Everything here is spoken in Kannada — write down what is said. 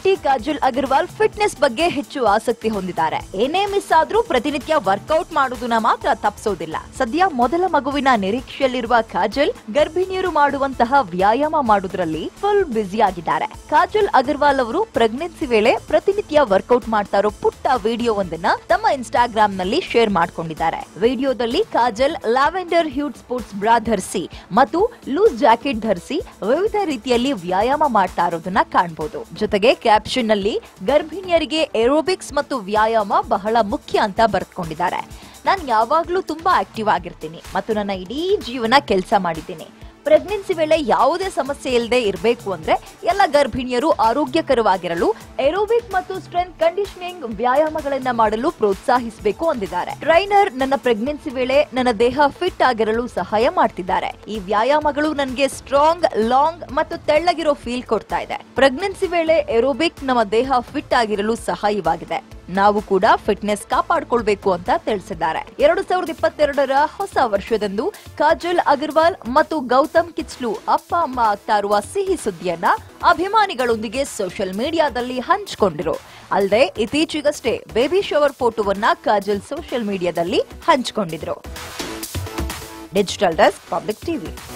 ನಟಿ ಕಾಜಲ್ ಅಗರ್ವಾಲ್ ಫಿಟ್ನೆಸ್ ಬಗ್ಗೆ ಹೆಚ್ಚು ಆಸಕ್ತಿ ಹೊಂದಿದ್ದಾರೆ ಏನೇ ಮಿಸ್ ಆದ್ರೂ ಪ್ರತಿನಿತ್ಯ ವರ್ಕೌಟ್ ಮಾಡುವುದನ್ನ ಮಾತ್ರ ತಪ್ಪಿಸೋದಿಲ್ಲ ಸದ್ಯ ಮೊದಲ ಮಗುವಿನ ನಿರೀಕ್ಷೆಯಲ್ಲಿರುವ ಕಾಜಲ್ ಗರ್ಭಿಣಿಯರು ಮಾಡುವಂತಹ ವ್ಯಾಯಾಮ ಮಾಡುವುದರಲ್ಲಿ ಫುಲ್ ಬ್ಯುಸಿ ಆಗಿದ್ದಾರೆ ಕಾಜಲ್ ಅಗರ್ವಾಲ್ ಅವರು ಪ್ರೆಗ್ನೆನ್ಸಿ ವೇಳೆ ಪ್ರತಿನಿತ್ಯ ವರ್ಕೌಟ್ ಮಾಡ್ತಾ ಇರೋ ಪುಟ್ಟ ವಿಡಿಯೋವೊಂದನ್ನ ತಮ್ಮ ಇನ್ಸ್ಟಾಗ್ರಾಮ್ ನಲ್ಲಿ ಶೇರ್ ಮಾಡ್ಕೊಂಡಿದ್ದಾರೆ ವಿಡಿಯೋದಲ್ಲಿ ಕಾಜಲ್ ಲ್ಯಾವೆಂಡರ್ ಹ್ಯೂಟ್ ಸ್ಪೋರ್ಟ್ಸ್ ಬ್ರಾ ಧರಿಸಿ ಮತ್ತು ಲೂಸ್ ಜಾಕೆಟ್ ಧರಿಸಿ ವಿವಿಧ ರೀತಿಯಲ್ಲಿ ವ್ಯಾಯಾಮ ಮಾಡ್ತಾ ಇರೋದನ್ನ ಕಾಣಬಹುದು ಜೊತೆಗೆ ಕ್ಯಾಪ್ಷನ್ ನಲ್ಲಿ ಗರ್ಭಿಣಿಯರಿಗೆ ಏರೋಬಿಕ್ಸ್ ಮತ್ತು ವ್ಯಾಯಾಮ ಬಹಳ ಮುಖ್ಯ ಅಂತ ಬರೆದುಕೊಂಡಿದ್ದಾರೆ ನಾನು ಯಾವಾಗ್ಲೂ ತುಂಬಾ ಆಕ್ಟಿವ್ ಆಗಿರ್ತೀನಿ ಮತ್ತು ನನ್ನ ಇಡೀ ಜೀವನ ಕೆಲಸ ಮಾಡಿದ್ದೀನಿ ಪ್ರೆಗ್ನೆನ್ಸಿ ವೇಳೆ ಯಾವುದೇ ಸಮಸ್ಯೆ ಇಲ್ಲದೆ ಇರಬೇಕು ಅಂದ್ರೆ ಎಲ್ಲ ಗರ್ಭಿಣಿಯರು ಆರೋಗ್ಯಕರವಾಗಿರಲು ಏರೋಬಿಕ್ ಮತ್ತು ಸ್ಟ್ರೆಂತ್ ಕಂಡೀಷನಿಂಗ್ ವ್ಯಾಯಾಮಗಳನ್ನ ಮಾಡಲು ಪ್ರೋತ್ಸಾಹಿಸಬೇಕು ಅಂದಿದ್ದಾರೆ ಟ್ರೈನರ್ ನನ್ನ ಪ್ರೆಗ್ನೆನ್ಸಿ ವೇಳೆ ನನ್ನ ದೇಹ ಫಿಟ್ ಆಗಿರಲು ಸಹಾಯ ಮಾಡ್ತಿದ್ದಾರೆ ಈ ವ್ಯಾಯಾಮಗಳು ನನಗೆ ಸ್ಟ್ರಾಂಗ್ ಲಾಂಗ್ ಮತ್ತು ತೆಳ್ಳಗಿರೋ ಫೀಲ್ ಕೊಡ್ತಾ ಇದೆ ಪ್ರೆಗ್ನೆನ್ಸಿ ವೇಳೆ ಏರೋಬಿಕ್ ನಮ್ಮ ದೇಹ ಫಿಟ್ ಆಗಿರಲು ಸಹಾಯವಾಗಿದೆ ನಾವು ಕೂಡ ಫಿಟ್ನೆಸ್ ಕಾಪಾಡ್ಕೊಳ್ಬೇಕು ಅಂತ ತಿಳಿಸಿದ್ದಾರೆ ಎರಡು ಸಾವಿರದ ಇಪ್ಪತ್ತೆರಡರ ಹೊಸ ವರ್ಷದಂದು ಕಾಜಲ್ ಅಗರ್ವಾಲ್ ಮತ್ತು ಗೌತಮ್ ಕಿಚ್ಲು ಅಪ್ಪ ಅಮ್ಮ ಆಗ್ತಾ ಇರುವ ಸಿಹಿ ಸುದ್ದಿಯನ್ನ ಅಭಿಮಾನಿಗಳೊಂದಿಗೆ ಸೋಷಿಯಲ್ ಮೀಡಿಯಾದಲ್ಲಿ ಹಂಚಿಕೊಂಡಿರು ಅಲ್ಲದೆ ಇತ್ತೀಚೆಗಷ್ಟೇ ಬೇಬಿ ಶವರ್ ಫೋಟೋವನ್ನ ಕಾಜಲ್ ಸೋಷಿಯಲ್ ಮೀಡಿಯಾದಲ್ಲಿ ಹಂಚಿಕೊಂಡಿದ್ರು ಡಿಜಿಟಲ್ ಡೆಸ್ಕ್ ಪಬ್ಲಿಕ್ ಟಿವಿ